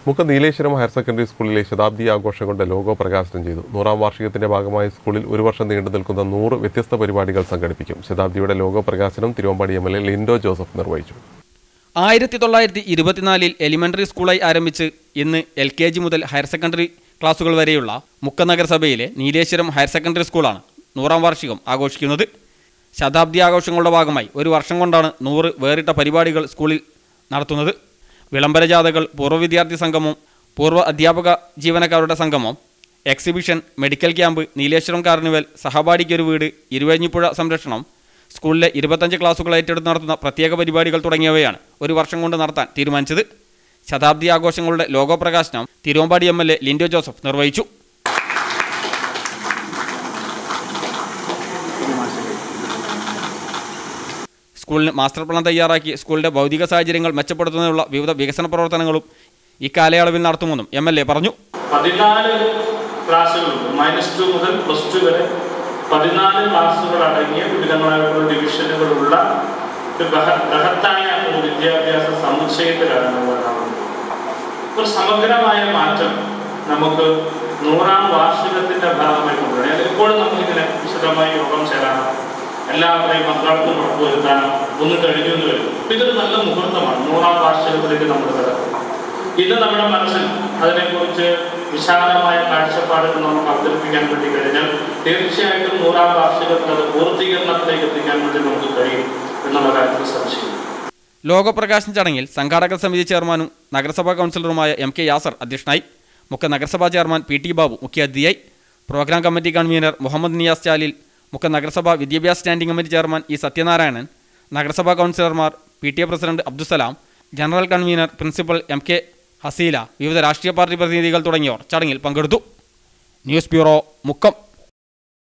Mukkam Nileshwaram higher secondary സ്കൂളിലെ ശതാബ്ദി ആഘോഷങ്ങളുടെ logo പ്രകാശനം ചെയ്തു നൂറാം വാർഷികത്തിന്റെ ഭാഗമായി സ്കൂളിൽ ഒരു വർഷം നീണ്ടു നിൽക്കുന്ന നൂറ് വ്യത്യസ്ത പരിപാടികൾ സംഘടിപ്പിക്കും ശതാബ്ദിയുടെ ലോഗോ പ്രകാശനം Thiruvambadi M L A Lindo Joseph നിർവഹിച്ചു ആയിരത്തി തൊള്ളായിരത്തി ഇരുപത്തിനാലിൽ എലിമെന്ററി സ്കൂളായി ആരംഭിച്ച് ഇന്ന് എൽ കെ ജി മുതൽ ഹയർ സെക്കൻഡറി ക്ലാസുകൾ വരെയുള്ള മുക്ക നഗരസഭയിലെ നീലേശ്വരം ഹയർ സെക്കൻഡറി സ്കൂളാണ് നൂറാം വാർഷികം ആഘോഷിക്കുന്നത് ശതാബ്ദി ആഘോഷങ്ങളുടെ ഭാഗമായി ഒരു വർഷം കൊണ്ടാണ് നൂറ് വേറിട്ട പരിപാടികൾ സ്കൂളിൽ നടത്തുന്നത് വിളംബര ജാഥകൾ പൂർവ്വ വിദ്യാർത്ഥി സംഗമം പൂർവ്വ അധ്യാപക ജീവനക്കാരുടെ സംഗമം exhibition medical camp Nileshwaram carnival സഹപാഠിക്കൊരു വീട് ഇരുവഴിഞ്ഞിപ്പുഴ സംരക്ഷണം സ്കൂളിലെ ഇരുപത്തഞ്ച് ക്ലാസുകൾ ഏറ്റെടുത്ത് നടത്തുന്ന പ്രത്യേക പരിപാടികൾ തുടങ്ങിയവയാണ് ഒരു വർഷം കൊണ്ട് നടത്താൻ തീരുമാനിച്ചത് ശതാബ്ദി ആഘോഷങ്ങളുടെ ലോഗോ പ്രകാശനം Thiruvambadi M L A Lindo Joseph നിർവഹിച്ചു സ്കൂളിന് മാസ്റ്റർ പ്ലാൻ തയ്യാറാക്കി സ്കൂളിന്റെ ഭൗതിക സാഹചര്യങ്ങൾ മെച്ചപ്പെടുത്തുന്നതിനുള്ള വിവിധ വികസന പ്രവർത്തനങ്ങളും ഇക്കാലയളവിൽ നടത്തുമെന്നും എം എൽ എ പറഞ്ഞു പതിനാല് ക്ലാസ്സുകളുണ്ട് മൈനസ് ടു മുതൽ പ്ലസ് ടു വരെ പതിനാല് ക്ലാസ്സുകൾ അടങ്ങിയ വിവിധങ്ങളായിട്ടുള്ള ഡിവിഷനുകളുള്ള ഒരു ബഹ- ബൃഹത്തായ ഒരു വിദ്യാഭ്യാസ സമുച്ചയത്തിലാണ് നമ്മൾ കാണുന്നത് ഒരു സമഗ്രമായ മാറ്റം നമുക്ക് നൂറാം വാർഷികത്തിന്റെ ഭാഗമായി കൊണ്ടുവരാം എപ്പോഴും നമുക്കിങ്ങനെ വിശദമായി യോഗം ചേരാനും എല്ലാവരുടെയും പങ്കാളിത്തം ഉറപ്പുവരുത്താനും ഒന്ന് കഴിഞ്ഞു എന്ന് വരും അപ്പൊ ഇതൊരു നല്ല മുഹൂർത്തമാണ് നൂറാം വാർഷികത്തിലേക്ക് നമ്മൾ കിടക്കുന്നത് ഇന്ന് നമ്മുടെ മനസ്സിൽ അതിനെക്കുറിച്ച് വിശാലമായ കാഴ്ചപ്പാടുകൾ നമുക്ക് അവതരിപ്പിക്കാൻ വേണ്ടി കഴിഞ്ഞാൽ തീർച്ചയായിട്ടും നൂറാം വാർഷികത്തിൽ അത് പൂർത്തീകരണത്തിലേക്ക് എത്തിക്കാൻ വേണ്ടി നമുക്ക് കഴിയും എന്നുള്ള കാര്യത്തിൽ സംശയമില്ല ലോഗോ പ്രകാശന ചടങ്ങിൽ സംഘാടക സമിതി ചെയർമാനും നഗരസഭാ കൗൺസിലറുമായ എം കെ യാസർ അധ്യക്ഷനായി മുഖ്യ നഗരസഭാ ചെയർമാൻ പി ടി ബാബു മുഖ്യാതിഥിയായി programme committee convenor Muhammad Niyas Chalil മുഖ്യ നഗരസഭാ വിദ്യാഭ്യാസ standing committee chairman E Sathyanarayanan നഗരസഭാ കൗൺസിലർമാർ P T A president Abdussalam general convenor principal M K Haseela വിവിധ രാഷ്ട്രീയ പാർട്ടി പ്രതിനിധികൾ തുടങ്ങിയവർ ചടങ്ങിൽ പങ്കെടുത്തു ന്യൂസ് ബ്യൂറോ മുക്കം